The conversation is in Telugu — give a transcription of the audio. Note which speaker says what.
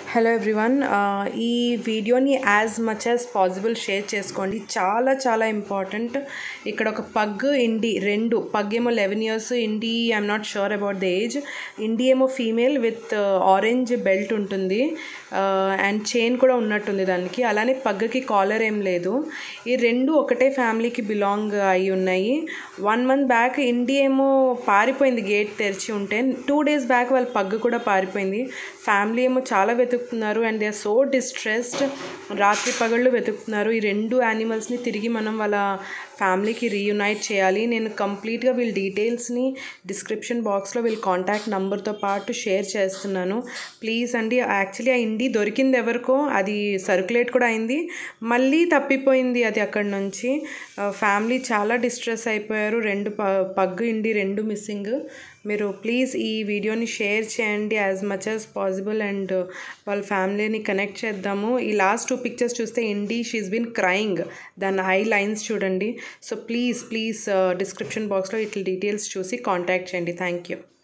Speaker 1: హలో ఎవ్రీవన్ ఈ వీడియోని as much as possible share చేసుకోండి చాలా చాలా ఇంపార్టెంట్ ఇక్కడ ఒక పగ్ ఇండి రెండు పగ్ ఏమో eleven years indie I'm not sure about the age indie ఏమో ఫీమేల్ విత్ ఆరెంజ్ బెల్ట్ ఉంటుంది అండ్ చైన్ కూడా ఉన్నట్టుంది దానికి అలానే పగ్గుకి కాలర్ ఏం లేదు ఈ రెండు ఒకటే ఫ్యామిలీకి బిలాంగ్ అయి ఉన్నాయి వన్ మంత్ బ్యాక్ ఇండి ఏమో పారిపోయింది గేట్ తెరిచి ఉంటే టూ డేస్ బ్యాక్ వాళ్ళ పగ్గు కూడా పారిపోయింది ఫ్యామిలీ ఏమో చాలా వెతుకుతున్నారు and they are so distressed రాత్రి పగళ్ళు వెతుకుతున్నారు ఈ రెండు యానిమల్స్ని తిరిగి మనం వాళ్ళ ఫ్యామిలీకి రీయునైట్ చేయాలి నేను కంప్లీట్గా వీళ్ళ డీటెయిల్స్ని డిస్క్రిప్షన్ బాక్స్లో వీళ్ళ కాంటాక్ట్ నెంబర్తో పాటు షేర్ చేస్తున్నాను ప్లీజ్ అండి యాక్చువల్లీ ఆ ఇండి దొరికింది ఎవరికో అది సర్క్యులేట్ కూడా అయింది మళ్ళీ తప్పిపోయింది అది అక్కడ నుంచి ఫ్యామిలీ చాలా డిస్ట్రెస్ అయిపోయారు రెండు ప పగ్గు ఇండి రెండు మిస్సింగ్ మీరు ప్లీజ్ ఈ వీడియోని షేర్ చేయండి as much as possible and వాళ్ళ ఫ్యామిలీని కనెక్ట్ చేద్దాము ఈ లాస్ట్ టూ పిక్చర్స్ చూస్తే ఇండి షీస్ బిన్ క్రయింగ్ దాని ఐ లైన్స్ చూడండి సో ప్లీజ్ ప్లీజ్ డిస్క్రిప్షన్ బాక్స్లో ఇట్లా డీటెయిల్స్ చూసి కాంటాక్ట్ చేయండి థ్యాంక్ యూ